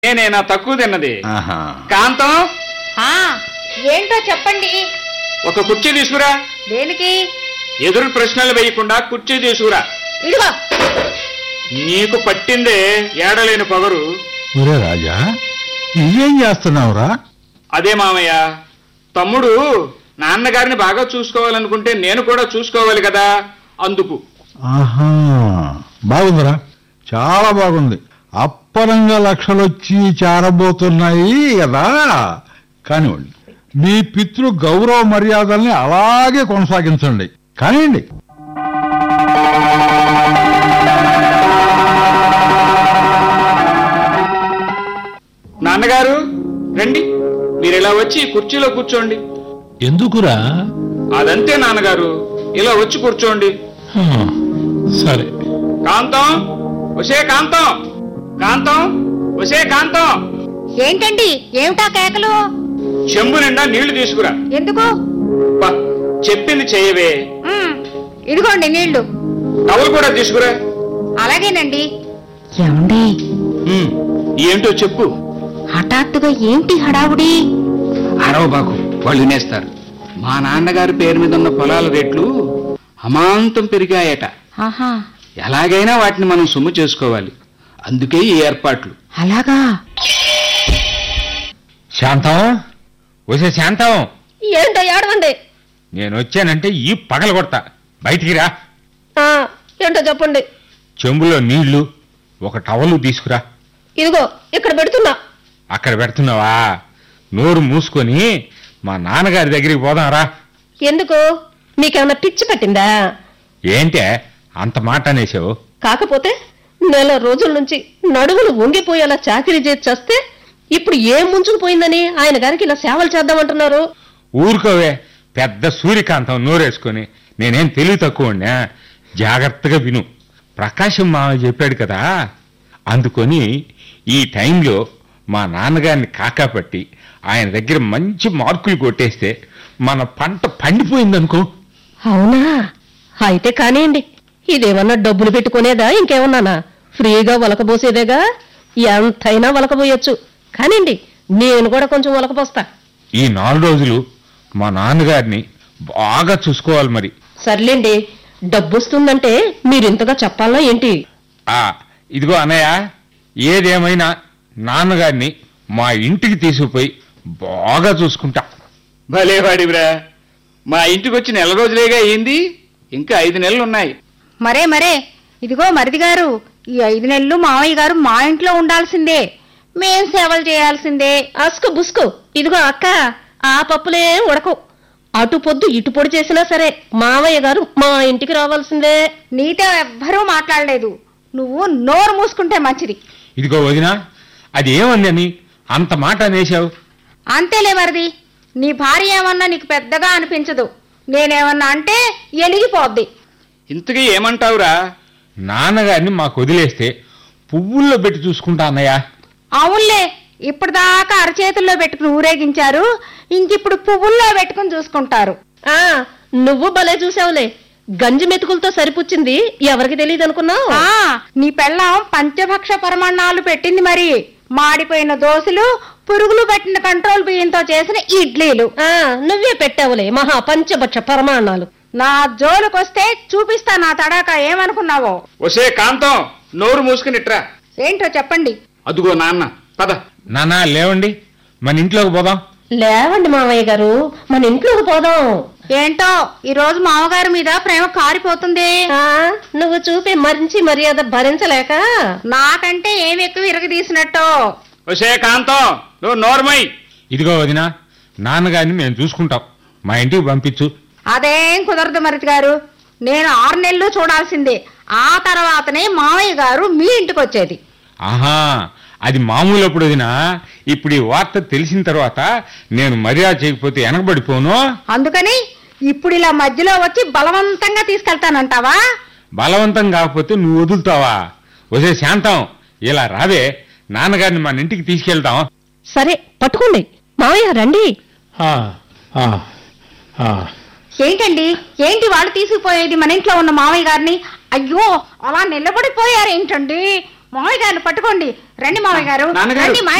నేనేనా తక్కువ తిన్నది ఆహా కాంతం ఆ, ఏంటో చెప్పండి ఒక కుర్చీ తీసుకురా దేనికి ఎదురు ప్రశ్నలు వేయకుండా కుర్చీ తీసుకురా ఇదిగో నీకు పట్టిందే ఏడలేని పొగరు ఒరే రాజా నువ్వేం చేస్తున్నావురా అదే మామయ్య తమ్ముడు నాన్నగారిని బాగా చూసుకోవాలనుకుంటే నేను కూడా చూసుకోవాలి కదా అందుకు ఆహా బాగుందిరా చాలా బాగుంది అప్పరంగా లక్షలొచ్చి చేరబోతున్నాయి కదా కానివ్వండి మీ పితృ గౌరవ మర్యాదల్ని అలాగే కొనసాగించండి కానివ్వండి నాన్నగారు రండి మీరు ఇలా వచ్చి కుర్చీలో కూర్చోండి ఎందుకురా అదంతే నాన్నగారు ఇలా వచ్చి కూర్చోండి హా, సరే కాంతం వసే కాంతం కాంతం వసే కాంతం ఏంటండి ఏమిటా కేకలు చెంబు నిండా నీళ్లు తీసుకురా ఎందుకు బా, చెప్పింది చేయవే మ్, ఇదిగోండి నీళ్లు టవల్ కూడా తీసుకురా అలాగేనండి ఏమండి ఉమ్, ఏంటో చెప్పు హఠాత్తుగా ఏంటి హడావుడి అరవ బాకు వాళ్ళు వినేస్తారు మా నాన్నగారి పేరు మీద ఉన్న పొలాల రేట్లు అమాంతం పెరిగాయట ఆహా ఎలాగైనా వాటిని మనం సొమ్ము చేసుకోవాలి అందుకే ఈ ఏర్పాట్లు అలాగా శాంతం వసే శాంతం ఏంటో ఏడవండి నేను వచ్చానంటే ఈ పగల కొడతా బయటికి రా ఆ, ఏంటో చెప్పండి చెంబులో నీళ్లు ఒక టవలు తీసుకురా ఇదిగో ఇక్కడ పెడుతున్నా అక్కడ పెడుతున్నావా నోరు మూసుకొని మా నాన్నగారి దగ్గరికి పోదాం రా ఎందుకు మీకేమన్నా పిచ్చి పట్టిందా ఏంటే అంత మాట అనేసావు కాకపోతే నెల రోజుల నుంచి నడుములు వంగిపోయేలా చాకరీ చేసి చేస్తే ఇప్పుడు ఏం ముంచుకుపోయిందని ఆయన గారికి ఇలా సేవలు చేద్దామంటున్నారు ఊరుకోవే పెద్ద సూర్యకాంతం నోరేసుకొని నేనేం తెలివి తక్కువ జాగ్రత్తగా విను ప్రకాశం మామ చెప్పాడు కదా అందుకొని ఈ టైంలో మా నాన్నగారిని కాకాపట్టి ఆయన దగ్గర మంచి మార్కులు కొట్టేస్తే మన పంట పండిపోయిందనుకో అవునా అయితే కానివ్వండి ఇదేమన్నా డబ్బులు పెట్టుకునేదా ఇంకేమన్నానా ఫ్రీగా వలకబోసేదేగా ఎంతైనా వలకబోయొచ్చు కానివ్వండి నేను కూడా కొంచెం వలకపోస్తా ఈ నాలుగు రోజులు మా నాన్నగారిని బాగా చూసుకోవాలి మరి సర్లేండి డబ్బు వస్తుందంటే మీరింతగా చెప్పాలా ఏంటి ఆ ఇదిగో అన్నయ్య ఏదేమైనా నాన్నగారిని మా ఇంటికి తీసుకుపోయి బాగా చూసుకుంటా భలేవాడివిరా మా ఇంటికి వచ్చి నెల రోజులేగా అయింది ఇంకా ఐదు నెలలు ఉన్నాయి మరే మరే ఇదిగో మరిది గారు ఈ ఐదు నెలలు మామయ్య గారు మా ఇంట్లో ఉండాల్సిందే మేం సేవలు చేయాల్సిందే అస్కు బుస్కు ఇదిగో అక్క ఆ పప్పులే ఉడకవు అటు పొద్దు ఇటు పొడి చేసినా సరే మావయ్య గారు మా ఇంటికి రావాల్సిందే నీతో ఎవ్వరూ మాట్లాడలేదు నువ్వు నోరు మూసుకుంటే మంచిది ఇదిగో వదిన అది ఏమందని అంత మాట అనేశావు అంతేలే మరిది నీ భార్య ఏమన్నా నీకు పెద్దగా అనిపించదు నేనేమన్నా అంటే ఎలిగిపోద్ది ఇంతకీ ఏమంటావురా నాన్నగారిని మాకు వదిలేస్తే పువ్వుల్లో పెట్టి చూసుకుంటా అన్నయ్య అవునులే ఇప్పటిదాకా అరచేతుల్లో పెట్టుకుని ఊరేగించారు ఇంకిప్పుడు పువ్వుల్లో పెట్టుకుని చూసుకుంటారు ఆ నువ్వు భలే చూసావులే గంజి మెతుకులతో సరిపుచ్చింది ఎవరికి తెలియదు అనుకున్నావు ఆ నీ పెళ్ళం పంచభక్ష పరమాన్నాలు పెట్టింది మరి మాడిపోయిన దోశలు పురుగులు పట్టిన కంట్రోల్ బియ్యంతో చేసిన ఇడ్లీలు ఆ నువ్వే పెట్టావులే మహా పంచభక్ష పరమాణాలు నా జోలుకొస్తే చూపిస్తా నా తడాక ఏమనుకున్నావో వసే కాంతం నోరు మూసుకునిట్రా ఏంటో చెప్పండి అదుగో నాన్న పద నాన్న లేవండి మన ఇంట్లోకి పోదాం లేవండి మావయ్య గారు మన ఇంట్లోకి పోదాం ఏంటో ఈ రోజు మామగారి మీద ప్రేమ కారిపోతుంది ఆ నువ్వు చూపే మంచి మర్యాద భరించలేక నాకంటే ఏమి ఎక్కువ ఇరగదీసినట్టు వసే కాంతం నువ్వు నోర్మై ఇదిగో వదిన నాన్నగారిని మేము చూసుకుంటాం మా ఇంటికి పంపించు అదేం కుదరదు మరిది గారు నేను ఆరు నెలలు చూడాల్సిందే ఆ తర్వాతనే మామయ్య గారు మీ ఇంటికి వచ్చేది ఆహా అది మామూలు అప్పుడు వదినా ఇప్పుడు ఈ వార్త తెలిసిన తర్వాత నేను మర్యాద చేయకపోతే వెనకబడిపోను అందుకని ఇప్పుడు ఇలా మధ్యలో వచ్చి బలవంతంగా తీసుకెళ్తానంటావా బలవంతం కాకపోతే నువ్వు వదులుతావా వసే శాంతం ఇలా రావే నాన్నగారిని మన ఇంటికి తీసుకెళ్తాం సరే పట్టుకోండి మావయ్య రండి ఆ, ఆ, ఆ. ఏంటండి ఏంటి వాళ్ళు తీసుకుపోయేది మన ఇంట్లో ఉన్న మామయ్య గారిని అయ్యో అలా నిలబడిపోయారేంటండి మామయ్య గారిని పట్టుకోండి రండి మామయ్య గారు నాన్నగారు. రండి మా